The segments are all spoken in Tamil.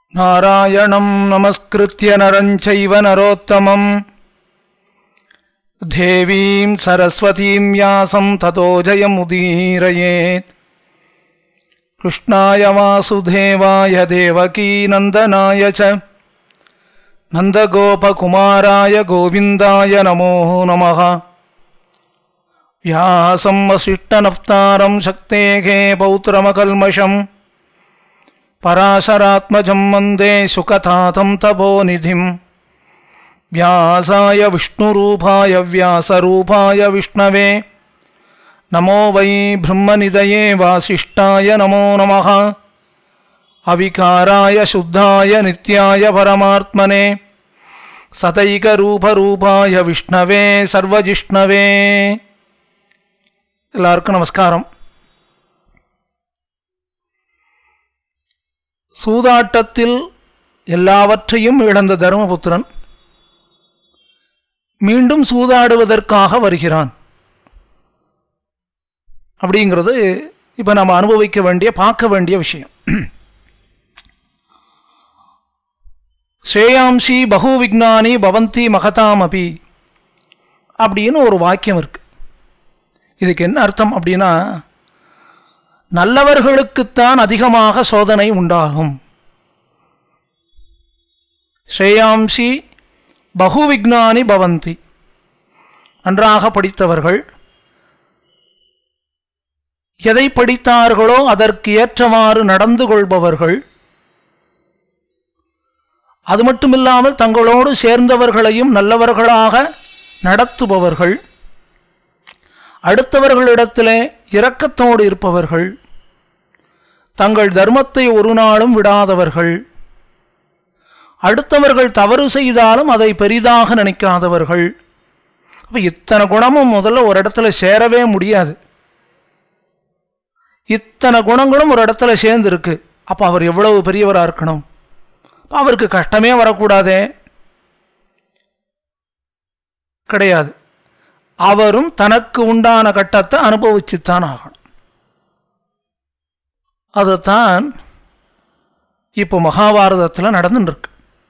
नारायणं नमस्कृत्य नरं चैव नरोत्तमम् देवीं सरस्वतीं व्यासं ततो जयमुदीरयेत् कृष्णाय वासुदेवाय देवकीनन्दनाय च नन्दगोपकुमाराय गोविन्दाय नमो नमः व्यासं वसिष्ठनप्तारं शक्तेः पौत्रमकल्मषम् पराशरात्मजं वन्दे सुकथातं तपोनिधिं व्यासाय विष्णुरूपाय व्यासरूपाय विष्णवे नमो वै ब्रह्मनिदये वासिष्ठाय नमो नमः अविकाराय शुद्धाय नित्याय परमात्मने சதைகரூபரூபாய விஷ்ணவே சர்வஜிஷ்ணவே எல்லாருக்கும் நமஸ்காரம் சூதாட்டத்தில் எல்லாவற்றையும் இழந்த தருமபுத்திரன் மீண்டும் சூதாடுவதற்காக வருகிறான் அப்படிங்கிறது இப்போ நம்ம அனுபவிக்க வேண்டிய பார்க்க வேண்டிய விஷயம் ஸ்ரேயாம்சி பகு விக்னானி பவந்தி மகதாமபி அப்படின்னு ஒரு வாக்கியம் இருக்கு இதுக்கு என்ன அர்த்தம் அப்படின்னா நல்லவர்களுக்குத்தான் அதிகமாக சோதனை உண்டாகும் ஸ்ரேயாம்சி பகு விக்னானி பவந்தி நன்றாக படித்தவர்கள் எதை படித்தார்களோ அதற்கு ஏற்றவாறு நடந்து கொள்பவர்கள் அது மட்டுமில்லாமல் தங்களோடு சேர்ந்தவர்களையும் நல்லவர்களாக நடத்துபவர்கள் அடுத்தவர்களிடத்திலே இரக்கத்தோடு இருப்பவர்கள் தங்கள் தர்மத்தை ஒரு நாளும் விடாதவர்கள் அடுத்தவர்கள் தவறு செய்தாலும் அதை பெரிதாக நினைக்காதவர்கள் அப்போ இத்தனை குணமும் முதல்ல ஒரு இடத்துல சேரவே முடியாது இத்தனை குணங்களும் ஒரு இடத்துல சேர்ந்துருக்கு அப்போ அவர் எவ்வளவு பெரியவராக இருக்கணும் அப்ப அவருக்கு கஷ்டமே வரக்கூடாதே கிடையாது அவரும் தனக்கு உண்டான கட்டத்தை அனுபவிச்சுத்தான் ஆகணும் அதுதான் இப்போ மகாபாரதத்தில் நடந்துருக்கு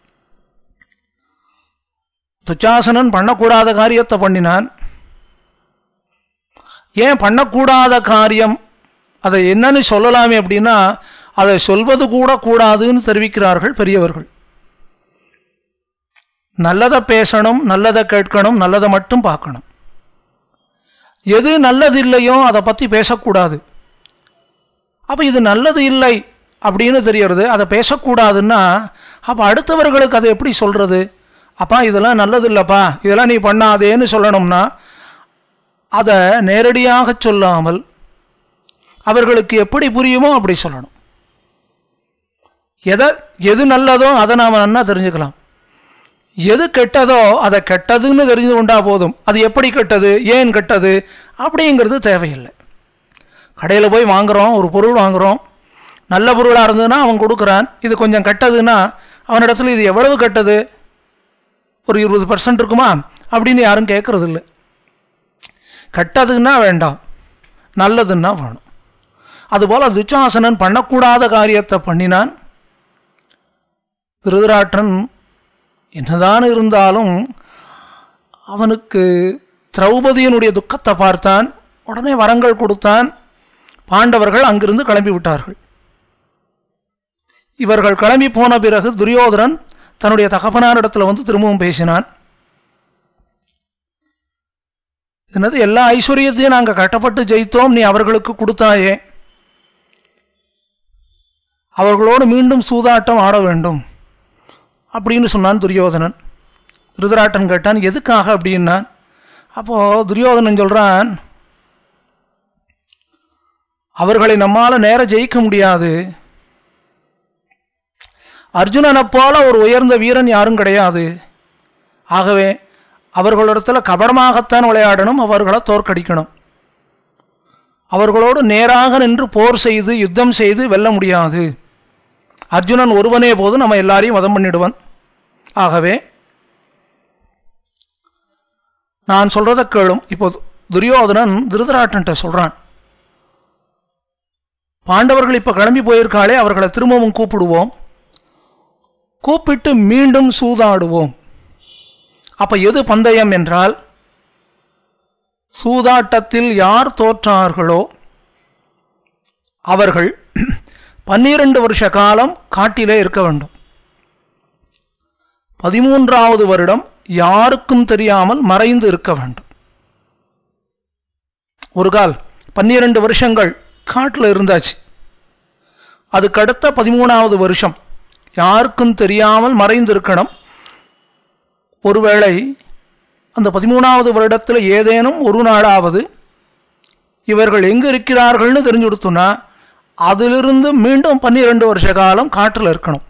துச்சாசனன் பண்ணக்கூடாத காரியத்தை பண்ணினான் ஏன் பண்ணக்கூடாத காரியம் அதை என்னன்னு சொல்லலாமே அப்படின்னா அதை சொல்வது கூட கூடாதுன்னு தெரிவிக்கிறார்கள் பெரியவர்கள் நல்லதை பேசணும் நல்லதை கேட்கணும் நல்லதை மட்டும் பார்க்கணும் எது நல்லது இல்லையோ அதை பற்றி பேசக்கூடாது அப்போ இது நல்லது இல்லை அப்படின்னு தெரியறது அதை பேசக்கூடாதுன்னா அப்போ அடுத்தவர்களுக்கு அதை எப்படி சொல்கிறது அப்பா இதெல்லாம் நல்லது இல்லைப்பா இதெல்லாம் நீ பண்ணாதேன்னு சொல்லணும்னா அதை நேரடியாக சொல்லாமல் அவர்களுக்கு எப்படி புரியுமோ அப்படி சொல்லணும் எதை எது நல்லதோ அதை நாம் நன்னா தெரிஞ்சுக்கலாம் எது கெட்டதோ அதை கெட்டதுன்னு தெரிஞ்சு கொண்டா போதும் அது எப்படி கெட்டது ஏன் கெட்டது அப்படிங்கிறது தேவையில்லை கடையில் போய் வாங்குகிறோம் ஒரு பொருள் வாங்குகிறோம் நல்ல பொருளாக இருந்ததுன்னா அவன் கொடுக்குறான் இது கொஞ்சம் கெட்டதுன்னா அவனிடத்துல இது எவ்வளவு கெட்டது ஒரு இருபது பர்சன்ட் இருக்குமா அப்படின்னு யாரும் கேட்குறது இல்லை கெட்டதுன்னா வேண்டாம் நல்லதுன்னா வேணும் அதுபோல் துச்சாசனன் பண்ணக்கூடாத காரியத்தை பண்ணினான் திருதராட்டன் என்னதான் இருந்தாலும் அவனுக்கு திரௌபதியினுடைய துக்கத்தை பார்த்தான் உடனே வரங்கள் கொடுத்தான் பாண்டவர்கள் அங்கிருந்து கிளம்பி விட்டார்கள் இவர்கள் கிளம்பி போன பிறகு துரியோதனன் தன்னுடைய தகப்பனாரிடத்தில் வந்து திரும்பவும் பேசினான் என்னது எல்லா ஐஸ்வர்யத்தையும் நாங்கள் கட்டப்பட்டு ஜெயித்தோம் நீ அவர்களுக்கு கொடுத்தாயே அவர்களோடு மீண்டும் சூதாட்டம் ஆட வேண்டும் அப்படின்னு சொன்னான் துரியோதனன் திருதராட்டன் கேட்டான் எதுக்காக அப்படின்னான் அப்போது துரியோதனன் சொல்கிறான் அவர்களை நம்மால் நேர ஜெயிக்க முடியாது அர்ஜுனனை போல ஒரு உயர்ந்த வீரன் யாரும் கிடையாது ஆகவே அவர்களிடத்தில் கபடமாகத்தான் விளையாடணும் அவர்களை தோற்கடிக்கணும் அவர்களோடு நேராக நின்று போர் செய்து யுத்தம் செய்து வெல்ல முடியாது அர்ஜுனன் ஒருவனே போது நம்ம எல்லாரையும் வதம் பண்ணிடுவான் ஆகவே நான் சொல்றத கேளும் இப்போ துரியோதனன் திருதராட்டன்ட்ட சொல்றான் பாண்டவர்கள் இப்போ கிளம்பி போயிருக்காளே அவர்களை திரும்பவும் கூப்பிடுவோம் கூப்பிட்டு மீண்டும் சூதாடுவோம் அப்ப எது பந்தயம் என்றால் சூதாட்டத்தில் யார் தோற்றார்களோ அவர்கள் பன்னிரண்டு வருஷ காலம் காட்டிலே இருக்க வேண்டும் பதிமூன்றாவது வருடம் யாருக்கும் தெரியாமல் மறைந்து இருக்க வேண்டும் ஒரு கால் பன்னிரண்டு வருஷங்கள் காட்டில் இருந்தாச்சு அதுக்கடுத்த பதிமூணாவது வருஷம் யாருக்கும் தெரியாமல் மறைந்து இருக்கணும் ஒருவேளை அந்த பதிமூணாவது வருடத்தில் ஏதேனும் ஒரு நாளாவது இவர்கள் எங்கே இருக்கிறார்கள்னு தெரிஞ்சு கொடுத்தோன்னா அதிலிருந்து மீண்டும் பன்னிரெண்டு வருஷ காலம் காட்டில் இருக்கணும்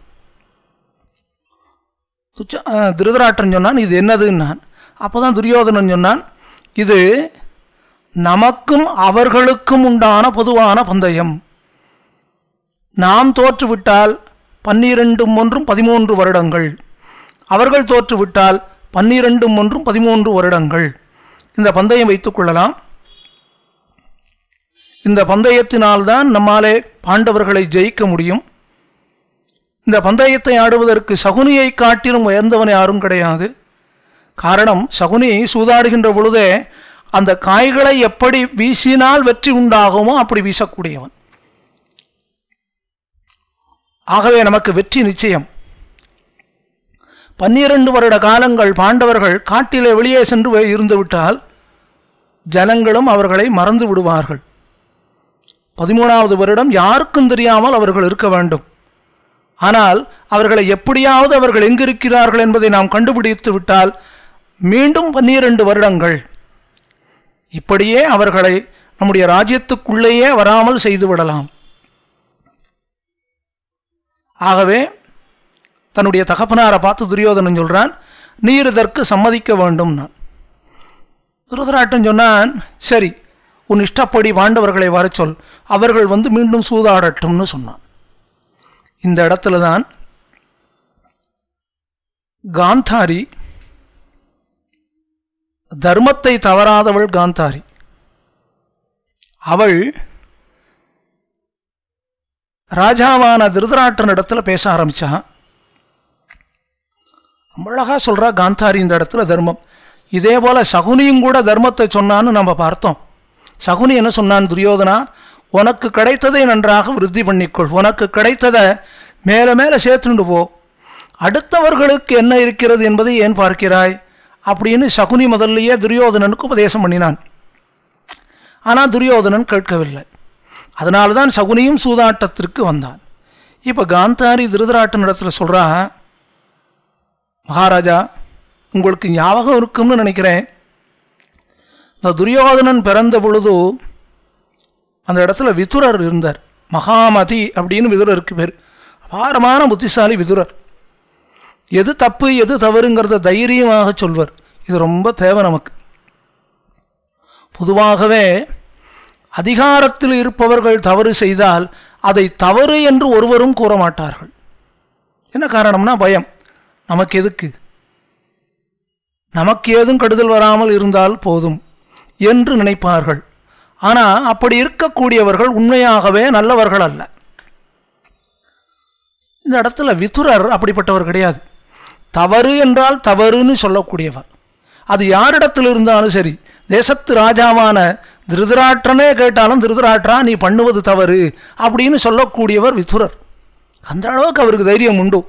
துச்ச அஹ், திருதராட்டன் சொன்னான் இது என்னதுன்னான் அப்போ தான் துரியோதனன் சொன்னான் இது நமக்கும் அவர்களுக்கும் உண்டான பொதுவான பந்தயம் நாம் தோற்றுவிட்டால் பன்னிரெண்டும் ஒன்றும் பதிமூன்று வருடங்கள் அவர்கள் தோற்றுவிட்டால் பன்னிரெண்டும் ஒன்றும் பதிமூன்று வருடங்கள் இந்த பந்தயம் வைத்துக் கொள்ளலாம் இந்த பந்தயத்தினால்தான் நம்மாலே பாண்டவர்களை ஜெயிக்க முடியும் இந்த பந்தயத்தை ஆடுவதற்கு சகுனியை காட்டிலும் உயர்ந்தவன் யாரும் கிடையாது காரணம் சகுனி சூதாடுகின்ற பொழுதே அந்த காய்களை எப்படி வீசினால் வெற்றி உண்டாகுமோ அப்படி வீசக்கூடியவன் ஆகவே நமக்கு வெற்றி நிச்சயம் பன்னிரண்டு வருட காலங்கள் பாண்டவர்கள் காட்டிலே வெளியே சென்று வே- இருந்துவிட்டால் ஜனங்களும் அவர்களை மறந்து விடுவார்கள் பதிமூணாவது வருடம் யாருக்கும் தெரியாமல் அவர்கள் இருக்க வேண்டும் ஆனால் அவர்களை எப்படியாவது அவர்கள் எங்கிருக்கிறார்கள் என்பதை நாம் கண்டுபிடித்து விட்டால் மீண்டும் பன்னிரண்டு வருடங்கள் இப்படியே அவர்களை நம்முடைய ராஜ்யத்துக்குள்ளேயே வராமல் செய்து விடலாம் ஆகவே தன்னுடைய தகப்பனாரை பார்த்து துரியோதனன் சொல்றான் நீர் இதற்கு சம்மதிக்க வேண்டும் நான் துருதராட்டன் சொன்னான் சரி உன் இஷ்டப்படி பாண்டவர்களை வரச் சொல் அவர்கள் வந்து மீண்டும் சூதாடட்டும்னு சொன்னான் இந்த இடத்துல தான் காந்தாரி தர்மத்தை தவறாதவள் காந்தாரி அவள் ராஜாவான திருதராட்டன் இடத்துல பேச ஆரம்பிச்சா ரொம்ப அழகா சொல்றா காந்தாரி இந்த இடத்துல தர்மம் இதே போல சகுனியும் கூட தர்மத்தை சொன்னான்னு நம்ம பார்த்தோம் சகுனி என்ன சொன்னான் துரியோதனா உனக்கு கிடைத்ததை நன்றாக விருத்தி பண்ணிக்கொள் உனக்கு கிடைத்ததை மேலே மேலே சேர்த்துண்டு போ அடுத்தவர்களுக்கு என்ன இருக்கிறது என்பதை ஏன் பார்க்கிறாய் அப்படின்னு சகுனி முதல்லயே துரியோதனனுக்கு உபதேசம் பண்ணினான் ஆனால் துரியோதனன் கேட்கவில்லை அதனால தான் சகுனியும் சூதாட்டத்திற்கு வந்தான் இப்போ காந்தாரி திருதராட்டன் இடத்துல சொல்றா மகாராஜா உங்களுக்கு ஞாபகம் இருக்கும்னு நினைக்கிறேன் இந்த துரியோதனன் பிறந்த பொழுது அந்த இடத்துல விதுரர் இருந்தார் மகாமதி அப்படின்னு விதுரருக்கு பேர் அபாரமான புத்திசாலி விதுரர் எது தப்பு எது தவறுங்கிறத தைரியமாக சொல்வர் இது ரொம்ப தேவை நமக்கு பொதுவாகவே அதிகாரத்தில் இருப்பவர்கள் தவறு செய்தால் அதை தவறு என்று ஒருவரும் கூற மாட்டார்கள் என்ன காரணம்னா பயம் நமக்கு எதுக்கு நமக்கு ஏதும் கெடுதல் வராமல் இருந்தால் போதும் என்று நினைப்பார்கள் ஆனால் அப்படி இருக்கக்கூடியவர்கள் உண்மையாகவே நல்லவர்கள் அல்ல இந்த இடத்துல விதுரர் அப்படிப்பட்டவர் கிடையாது தவறு என்றால் தவறுன்னு சொல்லக்கூடியவர் அது யாரிடத்தில் இருந்தாலும் சரி தேசத்து ராஜாவான திருதராற்றனே கேட்டாலும் திருதராற்றா நீ பண்ணுவது தவறு அப்படின்னு சொல்லக்கூடியவர் விதுரர் அந்த அளவுக்கு அவருக்கு தைரியம் உண்டு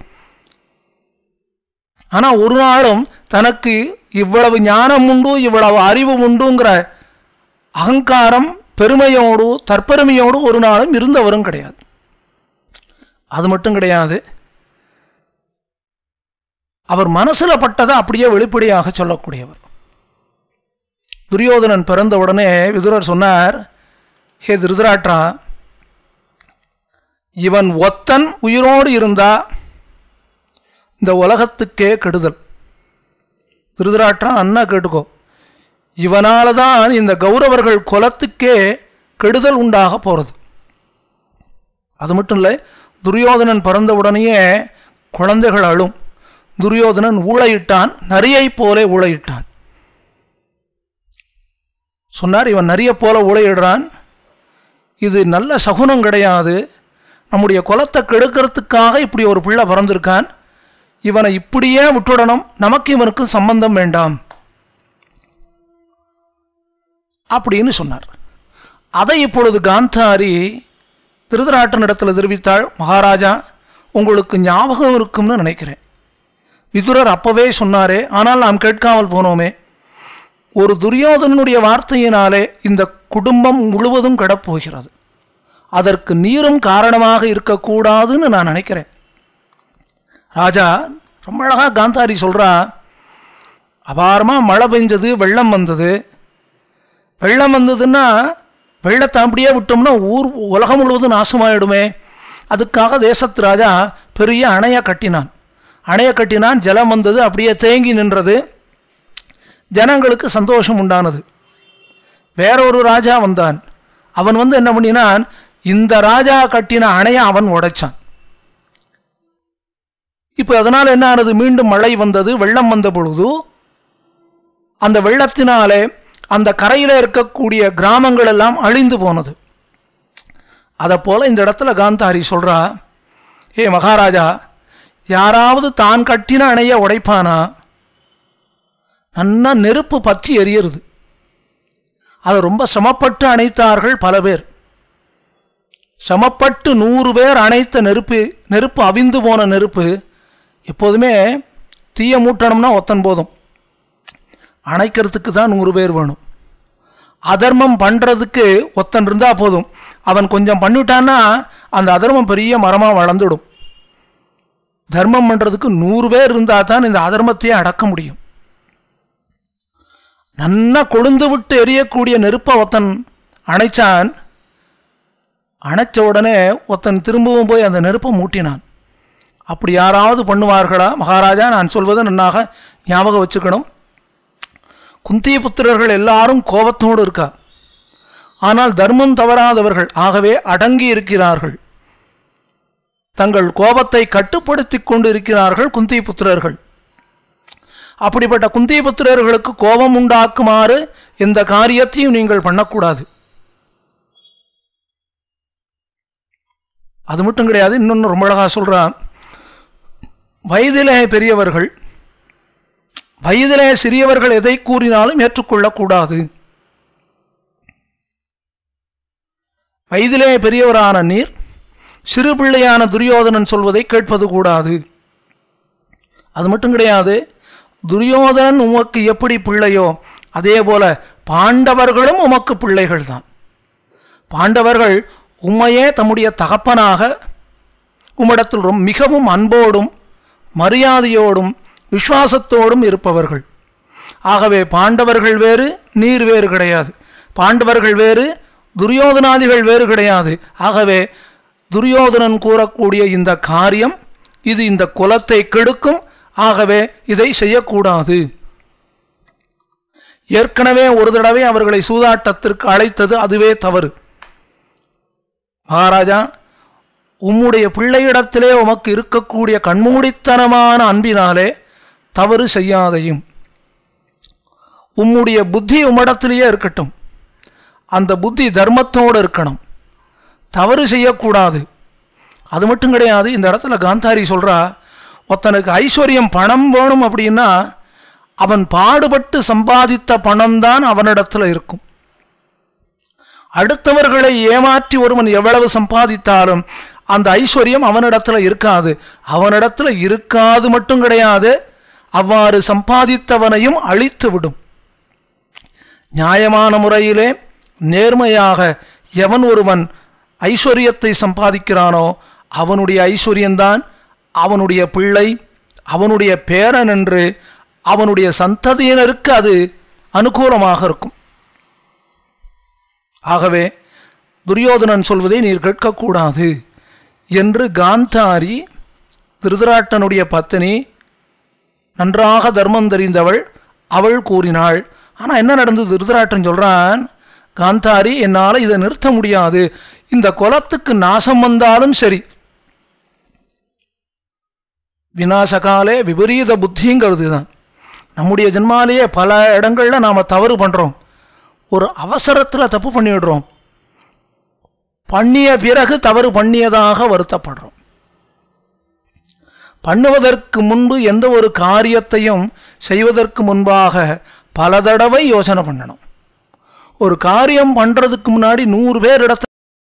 ஆனால் ஒரு நாளும் தனக்கு இவ்வளவு ஞானம் உண்டு இவ்வளவு அறிவு உண்டுங்கிற அகங்காரம் பெருமையோடு தற்பெருமையோடு ஒரு நாளும் இருந்தவரும் கிடையாது அது மட்டும் கிடையாது அவர் மனசுல பட்டதை அப்படியே வெளிப்படையாக சொல்லக்கூடியவர் துரியோதனன் பிறந்த உடனே விதுரர் சொன்னார் ஹே திருதராட்ரா இவன் ஒத்தன் உயிரோடு இருந்தா இந்த உலகத்துக்கே கெடுதல் திருதராட்ரா அண்ணா கேட்டுக்கோ இவனால தான் இந்த கௌரவர்கள் குலத்துக்கே கெடுதல் உண்டாக போகிறது அது மட்டும் இல்லை துரியோதனன் பிறந்த உடனேயே குழந்தைகள் அழும் துரியோதனன் ஊழையிட்டான் நரியைப் போல ஊழையிட்டான் சொன்னார் இவன் நரிய போல ஊழையிடுறான் இது நல்ல சகுனம் கிடையாது நம்முடைய குலத்தை கெடுக்கிறதுக்காக இப்படி ஒரு பிள்ளை பிறந்திருக்கான் இவனை இப்படியே விட்டுடணும் நமக்கு இவனுக்கு சம்பந்தம் வேண்டாம் அப்படின்னு சொன்னார் அதை இப்பொழுது காந்தாரி திருதராட்டனிடத்தில் தெரிவித்தாள் மகாராஜா உங்களுக்கு ஞாபகம் இருக்கும்னு நினைக்கிறேன் விதுரர் அப்பவே சொன்னாரே ஆனால் நாம் கேட்காமல் போனோமே ஒரு துரியோதனனுடைய வார்த்தையினாலே இந்த குடும்பம் முழுவதும் கிடப்போகிறது அதற்கு நீரும் காரணமாக இருக்கக்கூடாதுன்னு நான் நினைக்கிறேன் ராஜா ரொம்ப அழகா காந்தாரி சொல்றா அபாரமாக மழை பெஞ்சது வெள்ளம் வந்தது வெள்ளம் வந்ததுன்னா வெள்ளத்தை அப்படியே விட்டோம்னா ஊர் உலகம் முழுவதும் நாசமாயிடுமே அதுக்காக தேசத்து ராஜா பெரிய அணையை கட்டினான் அணையை கட்டினான் ஜலம் வந்தது அப்படியே தேங்கி நின்றது ஜனங்களுக்கு சந்தோஷம் உண்டானது வேற ஒரு ராஜா வந்தான் அவன் வந்து என்ன பண்ணினான் இந்த ராஜா கட்டின அணையை அவன் உடைச்சான் இப்போ அதனால் என்ன ஆனது மீண்டும் மழை வந்தது வெள்ளம் வந்த பொழுது அந்த வெள்ளத்தினாலே அந்த கரையில் இருக்கக்கூடிய கிராமங்கள் எல்லாம் அழிந்து போனது அதை போல இந்த இடத்துல காந்தாரி சொல்றா ஏ மகாராஜா யாராவது தான் கட்டின அணைய உடைப்பானா நன்னா நெருப்பு பற்றி எரியுறது அதை ரொம்ப சிரமப்பட்டு அணைத்தார்கள் பல பேர் சிரமப்பட்டு நூறு பேர் அணைத்த நெருப்பு நெருப்பு அவிந்து போன நெருப்பு எப்போதுமே தீய மூட்டணும்னா ஒத்தன் போதும் அணைக்கிறதுக்கு தான் நூறு பேர் வேணும் அதர்மம் பண்ணுறதுக்கு ஒத்தன் இருந்தால் போதும் அவன் கொஞ்சம் பண்ணிட்டான்னா அந்த அதர்மம் பெரிய மரமாக வளர்ந்துடும் தர்மம் பண்ணுறதுக்கு நூறு பேர் இருந்தால் தான் இந்த அதர்மத்தையே அடக்க முடியும் நன்னா கொழுந்து விட்டு எரியக்கூடிய நெருப்பை ஒத்தன் அணைச்சான் அணைச்ச உடனே ஒருத்தன் திரும்பவும் போய் அந்த நெருப்பை மூட்டினான் அப்படி யாராவது பண்ணுவார்களா மகாராஜா நான் சொல்வதை நன்னாக ஞாபகம் வச்சுக்கணும் குந்திய புத்திரர்கள் எல்லாரும் கோபத்தோடு இருக்கா ஆனால் தர்மம் தவறாதவர்கள் ஆகவே அடங்கி இருக்கிறார்கள் தங்கள் கோபத்தை கட்டுப்படுத்தி கொண்டு இருக்கிறார்கள் குந்திய புத்திரர்கள் அப்படிப்பட்ட குந்திய புத்திரர்களுக்கு கோபம் உண்டாக்குமாறு எந்த காரியத்தையும் நீங்கள் பண்ணக்கூடாது அது மட்டும் கிடையாது இன்னொன்று ரொம்ப அழகா சொல்றான் வயதிலே பெரியவர்கள் வயதிலே சிறியவர்கள் எதை கூறினாலும் ஏற்றுக்கொள்ளக்கூடாது வயதிலே பெரியவரான நீர் சிறு பிள்ளையான துரியோதனன் சொல்வதை கேட்பது கூடாது அது மட்டும் கிடையாது துரியோதனன் உமக்கு எப்படி பிள்ளையோ அதே போல பாண்டவர்களும் உமக்கு பிள்ளைகள் தான் பாண்டவர்கள் உம்மையே தம்முடைய தகப்பனாக உம்மிடத்தில் ரொம்ப மிகவும் அன்போடும் மரியாதையோடும் விசுவாசத்தோடும் இருப்பவர்கள் ஆகவே பாண்டவர்கள் வேறு நீர் வேறு கிடையாது பாண்டவர்கள் வேறு துரியோதனாதிகள் வேறு கிடையாது ஆகவே துரியோதனன் கூறக்கூடிய இந்த காரியம் இது இந்த குலத்தை கெடுக்கும் ஆகவே இதை செய்யக்கூடாது ஏற்கனவே ஒரு தடவை அவர்களை சூதாட்டத்திற்கு அழைத்தது அதுவே தவறு மகாராஜா உம்முடைய பிள்ளையிடத்திலே உமக்கு இருக்கக்கூடிய கண்மூடித்தனமான அன்பினாலே தவறு செய்யாதையும் உம்முடைய புத்தி உம்மிடத்திலேயே இருக்கட்டும் அந்த புத்தி தர்மத்தோடு இருக்கணும் தவறு செய்யக்கூடாது அது மட்டும் கிடையாது இந்த இடத்துல காந்தாரி சொல்றா ஒருத்தனுக்கு ஐஸ்வர்யம் பணம் வேணும் அப்படின்னா அவன் பாடுபட்டு சம்பாதித்த பணம் தான் அவனிடத்துல இருக்கும் அடுத்தவர்களை ஏமாற்றி ஒருவன் எவ்வளவு சம்பாதித்தாலும் அந்த ஐஸ்வர்யம் அவனிடத்துல இருக்காது அவனிடத்துல இருக்காது மட்டும் கிடையாது அவ்வாறு சம்பாதித்தவனையும் அழித்து விடும் நியாயமான முறையிலே நேர்மையாக எவன் ஒருவன் ஐஸ்வர்யத்தை சம்பாதிக்கிறானோ அவனுடைய ஐஸ்வர்யம்தான் அவனுடைய பிள்ளை அவனுடைய பேரன் என்று அவனுடைய சந்ததியினருக்கு அது அனுகூலமாக இருக்கும் ஆகவே துரியோதனன் சொல்வதை நீர் கேட்கக்கூடாது என்று காந்தாரி திருதராட்டனுடைய பத்தினி நன்றாக தர்மம் தெரிந்தவள் அவள் கூறினாள் ஆனால் என்ன நடந்தது திருதராட்டன் சொல்றான் காந்தாரி என்னால் இதை நிறுத்த முடியாது இந்த குலத்துக்கு நாசம் வந்தாலும் சரி விநாசகாலே விபரீத புத்திங்கிறது தான் நம்முடைய ஜென்மாலேயே பல இடங்கள்ல நாம் தவறு பண்ணுறோம் ஒரு அவசரத்தில் தப்பு பண்ணிவிடுறோம் பண்ணிய பிறகு தவறு பண்ணியதாக வருத்தப்படுறோம் பண்ணுவதற்கு முன்பு எந்த ஒரு காரியத்தையும் செய்வதற்கு முன்பாக பல தடவை யோசனை பண்ணணும் ஒரு காரியம் பண்ணுறதுக்கு முன்னாடி நூறு பேர் இடத்துல